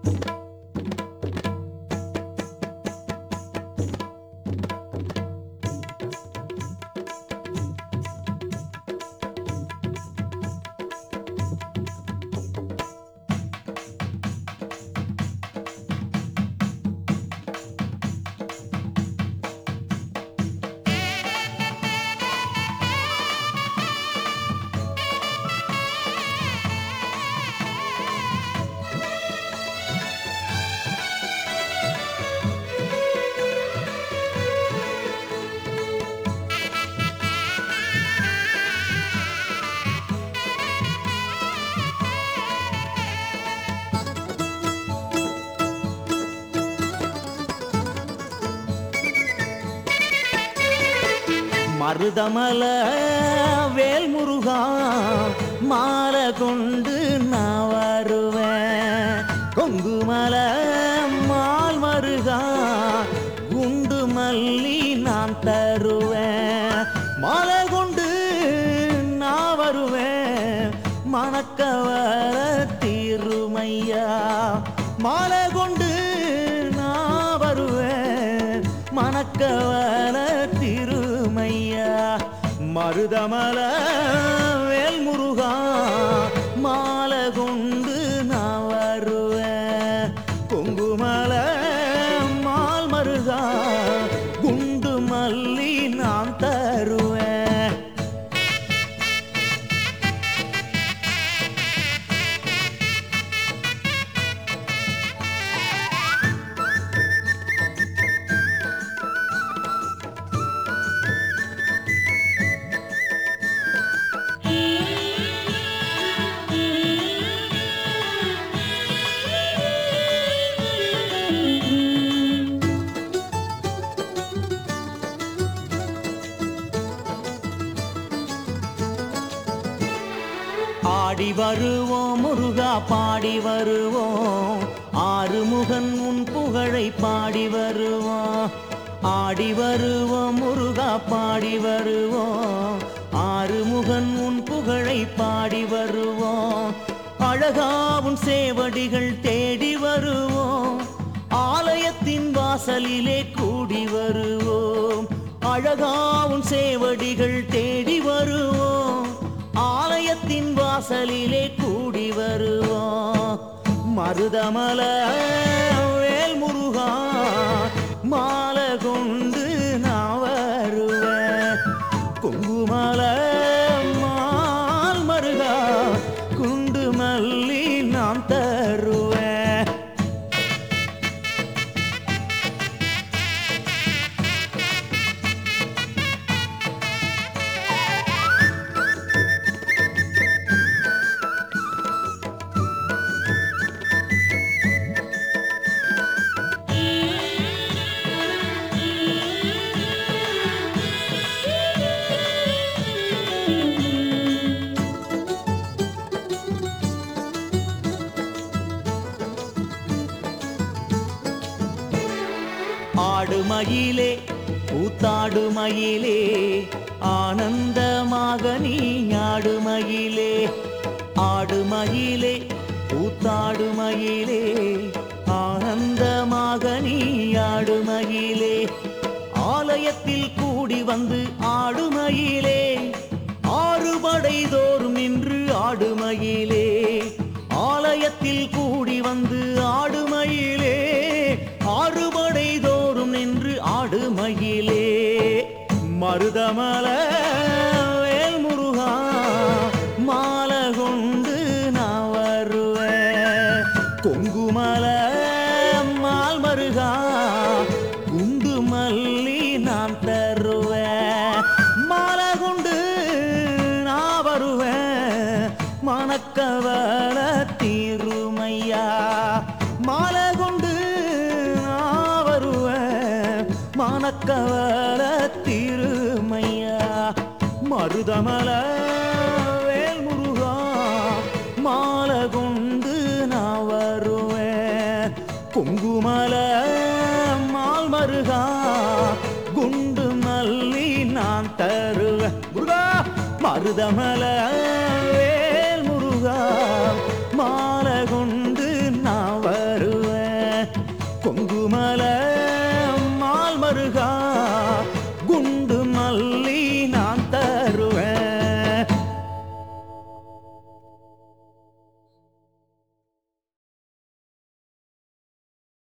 மருதமல வேல்முருகா மாலை கொண்டு நான் வருவேன் கொங்குமல மால் மருகா குண்டு மல்லி நான் தருவேன் மாலை கொண்டு நான் வருவேன் மணக்கவர தீருமையா மாலை கொண்டு நான் வருவேன் மணக்கவர திருமையா மருதமல வேல்முருகா மாலை கொண்டு நான் வருவேன் கொங்குமல மால் மருகா குண்டு மல்லி நான் தருவேன் ஆடி வருவோம் முருகா பாடி வருவோம் ஆறுமுகன் உன் புகழை பாடி வருவோம் ஆடி வருவோம் முருகா பாடி வருவோம் ஆறுமுகன் உன் புகழை பாடி வருவோம் அழகாவும் சேவடிகள் தேடி வருவோம் ஆலயத்தின் வாசலிலே கூடி வருவோம் அழகாவும் சேவடிகள் தேடி வருவோம் ஆலயத்தின் வாசலிலே கூடி வருவோம் மருதமல வேல்முருகா மாலை கொண்டு நான் வருவேன் குங்குமல மால் மருகா குண்டு மல்லி நான் தருவேன் ஆடு மயிலே கூத்தாடு மயிலே ஆனந்தமாக நீ ஆடு மயிலே ஆடு மயிலே கூத்தாடு மயிலே ஆனந்தமாக நீ ஆடு மயிலே ஆலயத்தில் கூடி வந்து ஆடுமயிலே ஆறுபடை தோறும் நின்று ஆடுமயிலே ஆலயத்தில் கூடி வந்து ஆடுமயிலே ஆறுபடை தோறும் நின்று ஆடுமயிலே மருதமல வேல்முருகா மாலை கொண்டு நான் வருவேன் கொங்குமல மால் மருகா குண்டு மல்லி நான் தருவேன் மாலை கொண்டு நான் வருவேன் மணக்கவல தீருமையா மாலை கொண்டு நான் வருவேன் மணக்கவல தீருமையா மருதமல வேல்முருகா மாலை கொண்டு நான் வருவேன் குங்குமல மால் மருகா குண்டு மல்லி நான் தருவேன் முருகா மருதமல வேல் முருகா மாலை கொண்டு நான் வருவேன் குங்குமல